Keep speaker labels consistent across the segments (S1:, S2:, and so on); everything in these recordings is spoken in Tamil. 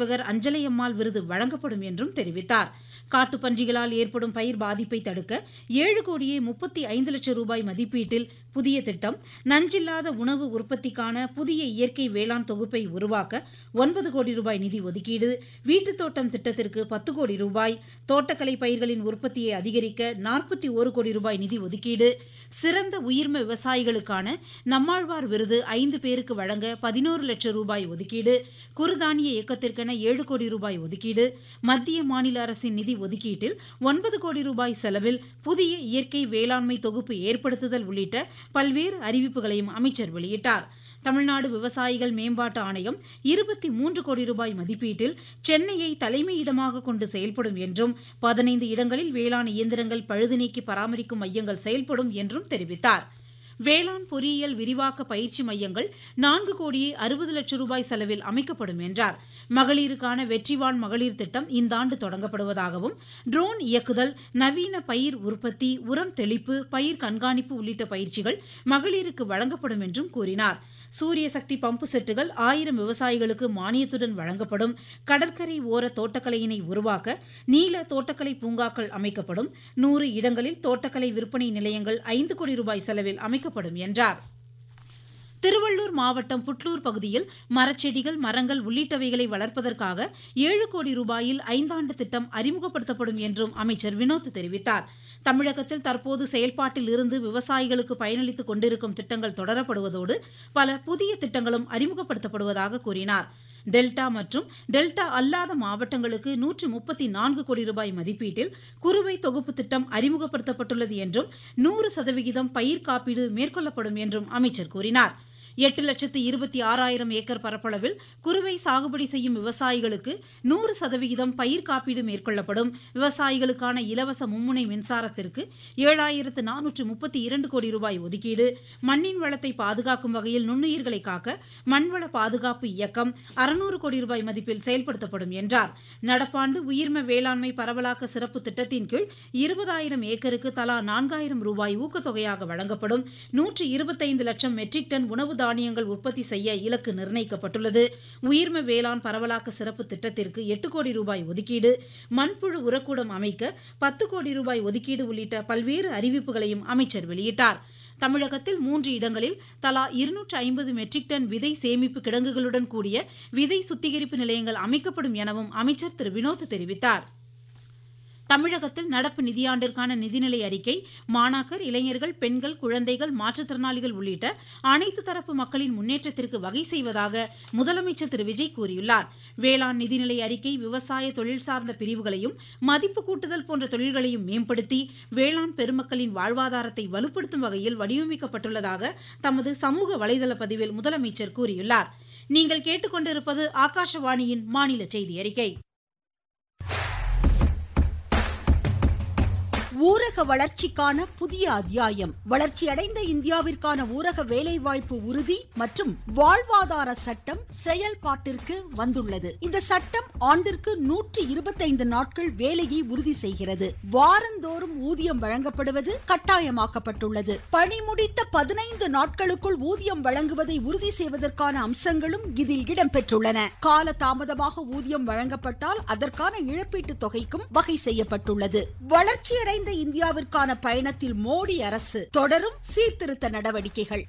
S1: சேவகர் அஞ்சலையம்மாள் விருது வழங்கப்படும் என்றும் தெரிவித்தார் காட்டுப்பன்றிகளால் ஏற்படும் பயிர் பாதிப்பை தடுக்க ஏழு கோடியே முப்பத்தி ஐந்து லட்சம் ரூபாய் மதிப்பீட்டில் புதிய திட்டம் நஞ்சில்லாத உணவு உற்பத்திக்கான புதிய இயற்கை வேளாண் தொகுப்பை உருவாக்க ஒன்பது கோடி ரூபாய் நிதி ஒதுக்கீடு வீட்டுத் தோட்டம் திட்டத்திற்கு பத்து கோடி ரூபாய் தோட்டக்கலை பயிர்களின் உற்பத்தியை அதிகரிக்க நாற்பத்தி ஒரு கோடி ரூபாய் நிதி ஒதுக்கீடு சிறந்த உயிர்ம விவசாயிகளுக்கான நம்மாழ்வார் விருது ஐந்து பேருக்கு வழங்க பதினோரு லட்சம் ரூபாய் ஒதுக்கீடு குறுதானிய இயக்கத்திற்கென ஏழு கோடி ரூபாய் ஒதுக்கீடு மத்திய மாநில அரசின் நிதி ஒதுக்கீட்டில் ஒன்பது கோடி ரூபாய் செலவில் புதிய இயற்கை வேளாண்மை தொகுப்பு ஏற்படுத்துதல் உள்ளிட்ட பல்வேறு அறிவிப்புகளையும் அமைச்சர் வெளியிட்டார் தமிழ்நாடு விவசாயிகள் மேம்பாட்டு ஆணையம் இருபத்தி மூன்று கோடி ரூபாய் மதிப்பீட்டில் சென்னையை தலைமையிடமாக கொண்டு செயல்படும் என்றும் பதினைந்து இடங்களில் வேளாண் இயந்திரங்கள் பழுது நீக்கி பராமரிக்கும் மையங்கள் செயல்படும் என்றும் தெரிவித்தார் வேளாண் பொறியியல் விரிவாக்க பயிற்சி மையங்கள் நான்கு கோடியே அறுபது லட்சம் ரூபாய் செலவில் அமைக்கப்படும் என்றார் மகளிருக்கான வெற்றிவான் மகளிர் திட்டம் இந்த ஆண்டு தொடங்கப்படுவதாகவும் ட்ரோன் இயக்குதல் நவீன பயிர் உற்பத்தி உரம் தெளிப்பு பயிர் கண்காணிப்பு உள்ளிட்ட பயிற்சிகள் மகளிருக்கு வழங்கப்படும் என்றும் கூறினார் சூரிய சக்தி பம்பு செட்டுகள் ஆயிரம் விவசாயிகளுக்கு மானியத்துடன் வழங்கப்படும் கடற்கரை ஓர தோட்டக்கலையினை உருவாக்க நீல தோட்டக்கலை பூங்காக்கள் அமைக்கப்படும் நூறு இடங்களில் தோட்டக்கலை விற்பனை நிலையங்கள் ஐந்து கோடி ரூபாய் செலவில் அமைக்கப்படும் என்றார் திருவள்ளூர் மாவட்டம் புட்லூர் பகுதியில் மரச்செடிகள் மரங்கள் உள்ளிட்டவைகளை வளர்ப்பதற்காக ஏழு கோடி ரூபாயில் ஐந்தாண்டு திட்டம் அறிமுகப்படுத்தப்படும் என்றும் அமைச்சர் வினோத் தெரிவித்தார் தமிழகத்தில் தற்போது செயல்பாட்டில் இருந்து விவசாயிகளுக்கு பயனளித்துக் கொண்டிருக்கும் திட்டங்கள் தொடரப்படுவதோடு பல புதிய திட்டங்களும் அறிமுகப்படுத்தப்படுவதாக கூறினார் டெல்டா மற்றும் டெல்டா அல்லாத மாவட்டங்களுக்கு நூற்றி முப்பத்தி நான்கு கோடி ரூபாய் மதிப்பீட்டில் குறுவை தொகுப்பு திட்டம் அறிமுகப்படுத்தப்பட்டுள்ளது என்றும் நூறு சதவிகிதம் பயிர் காப்பீடு மேற்கொள்ளப்படும் என்றும் அமைச்சர் கூறினார் எட்டு லட்சத்து இருபத்தி ஆறாயிரம் ஏக்கர் பரப்பளவில் குறுவை சாகுபடி செய்யும் விவசாயிகளுக்கு நூறு சதவிகிதம் பயிர் காப்பீடு மேற்கொள்ளப்படும் விவசாயிகளுக்கான இலவச மும்முனை மின்சாரத்திற்கு ஏழாயிரத்து நானூற்று முப்பத்தி இரண்டு கோடி ரூபாய் ஒதுக்கீடு மண்ணின் வளத்தை பாதுகாக்கும் வகையில் நுண்ணுயிர்களை காக்க மண்வள பாதுகாப்பு இயக்கம் அறுநூறு கோடி ரூபாய் மதிப்பில் செயல்படுத்தப்படும் என்றார் நடப்பாண்டு உயிர்ம வேளாண்மை பரவலாக்க சிறப்பு திட்டத்தின் கீழ் இருபதாயிரம் ஏக்கருக்கு தலா நான்காயிரம் ரூபாய் ஊக்கத்தொகையாக வழங்கப்படும் நூற்று இருபத்தைந்து லட்சம் மெட்ரிக் டன் உணவு தானியங்கள் உற்பத்தி செய்ய இலக்கு நிர்ணயிக்கப்பட்டுள்ளது உயிர்ம வேளாண் பரவலாக்க சிறப்பு திட்டத்திற்கு எட்டு கோடி ரூபாய் ஒதுக்கீடு மண்புழு உரக்கூடம் அமைக்க பத்து கோடி ரூபாய் ஒதுக்கீடு உள்ளிட்ட பல்வேறு அறிவிப்புகளையும் அமைச்சர் வெளியிட்டார் தமிழகத்தில் மூன்று இடங்களில் தலா இருநூற்று ஐம்பது மெட்ரிக் டன் விதை சேமிப்பு கிடங்குகளுடன் கூடிய விதை சுத்திகரிப்பு நிலையங்கள் அமைக்கப்படும் எனவும் அமைச்சர் திரு வினோத் தெரிவித்தார் தமிழகத்தில் நடப்பு நிதியாண்டிற்கான நிதிநிலை அறிக்கை மாணாக்கர் இளைஞர்கள் பெண்கள் குழந்தைகள் மாற்றுத்திறனாளிகள் உள்ளிட்ட அனைத்து தரப்பு மக்களின் முன்னேற்றத்திற்கு வகை செய்வதாக முதலமைச்சர் திரு விஜய் கூறியுள்ளார் வேளாண் நிதிநிலை அறிக்கை விவசாய தொழில் சார்ந்த பிரிவுகளையும் மதிப்பு கூட்டுதல் போன்ற தொழில்களையும் மேம்படுத்தி வேளாண் பெருமக்களின் வாழ்வாதாரத்தை வலுப்படுத்தும் வகையில் வடிவமைக்கப்பட்டுள்ளதாக தமது சமூக வலைதள பதிவில் முதலமைச்சர் கூறியுள்ளார் நீங்கள் கேட்டுக்கொண்டிருப்பது ஆகாஷவாணியின் மாநில செய்தி அறிக்கை
S2: ஊரக வளர்ச்சிக்கான புதிய அத்தியாயம் வளர்ச்சியடைந்த இந்தியாவிற்கான ஊரக வேலைவாய்ப்பு உறுதி மற்றும் வாழ்வாதார சட்டம் செயல்பாட்டிற்கு வந்துள்ளது இந்த சட்டம் ஆண்டிற்கு நூற்றி இருபத்தைந்து நாட்கள் வேலையை உறுதி செய்கிறது வாரந்தோறும் ஊதியம் வழங்கப்படுவது கட்டாயமாக்கப்பட்டுள்ளது பணி முடித்த பதினைந்து நாட்களுக்குள் ஊதியம் வழங்குவதை உறுதி செய்வதற்கான அம்சங்களும் இதில் இடம்பெற்றுள்ளன கால தாமதமாக ஊதியம் வழங்கப்பட்டால் அதற்கான இழப்பீட்டுத் தொகைக்கும் வகை செய்யப்பட்டுள்ளது வளர்ச்சியடைந்த இந்தியாவிற்கான பயணத்தில் மோடி அரசு தொடரும் சீர்திருத்த நடவடிக்கைகள்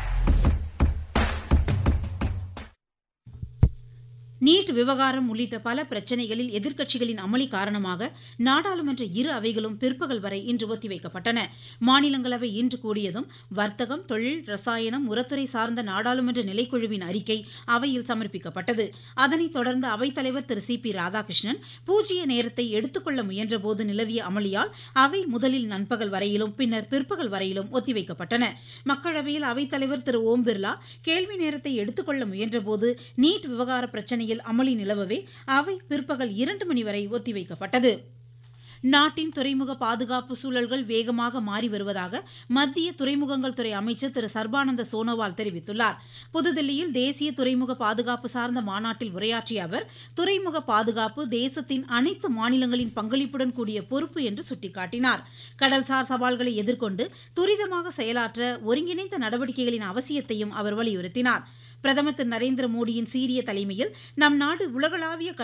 S1: நீட் விவகாரம் உள்ளிட்ட பல பிரச்சனைகளில் எதிர்க்கட்சிகளின் அமளி காரணமாக நாடாளுமன்ற இரு அவைகளும் பிற்பகல் வரை இன்று ஒத்திவைக்கப்பட்டன மாநிலங்களவை இன்று கூடியதும் வர்த்தகம் தொழில் ரசாயனம் உரத்துறை சார்ந்த நாடாளுமன்ற நிலைக்குழுவின் அறிக்கை அவையில் சமர்ப்பிக்கப்பட்டது அதனைத் தொடர்ந்து அவைத்தலைவர் திரு சி பி ராதாகிருஷ்ணன் பூஜ்ய நேரத்தை எடுத்துக்கொள்ள முயன்றபோது நிலவிய அமளியால் அவை முதலில் நண்பகல் வரையிலும் பின்னர் பிற்பகல் வரையிலும் ஒத்திவைக்கப்பட்டன மக்களவையில் அவைத்தலைவர் திரு ஓம் பிர்லா கேள்வி நேரத்தை எடுத்துக்கொள்ள முயன்றபோது நீட் விவகார பிரச்சனை பிரச்சனையில் அமளி நிலவவே அவை பிற்பகல் இரண்டு மணி வரை ஒத்திவைக்கப்பட்டது நாட்டின் துறைமுக பாதுகாப்பு சூழல்கள் வேகமாக மாறி வருவதாக மத்திய துறைமுகங்கள் துறை அமைச்சர் திரு சர்பானந்த சோனோவால் தெரிவித்துள்ளார் புதுதில்லியில் தேசிய துறைமுக பாதுகாப்பு சார்ந்த மாநாட்டில் உரையாற்றிய அவர் துறைமுக பாதுகாப்பு தேசத்தின் அனைத்து மாநிலங்களின் பங்களிப்புடன் கூடிய பொறுப்பு என்று சுட்டிக்காட்டினார் கடல்சார் சவால்களை எதிர்கொண்டு துரிதமாக செயலாற்ற ஒருங்கிணைந்த நடவடிக்கைகளின் அவசியத்தையும் அவர் வலியுறுத்தினார் பிரதமர் திரு நரேந்திர மோடியின் சீரிய தலைமையில் நம் நாடு உலகளாவிய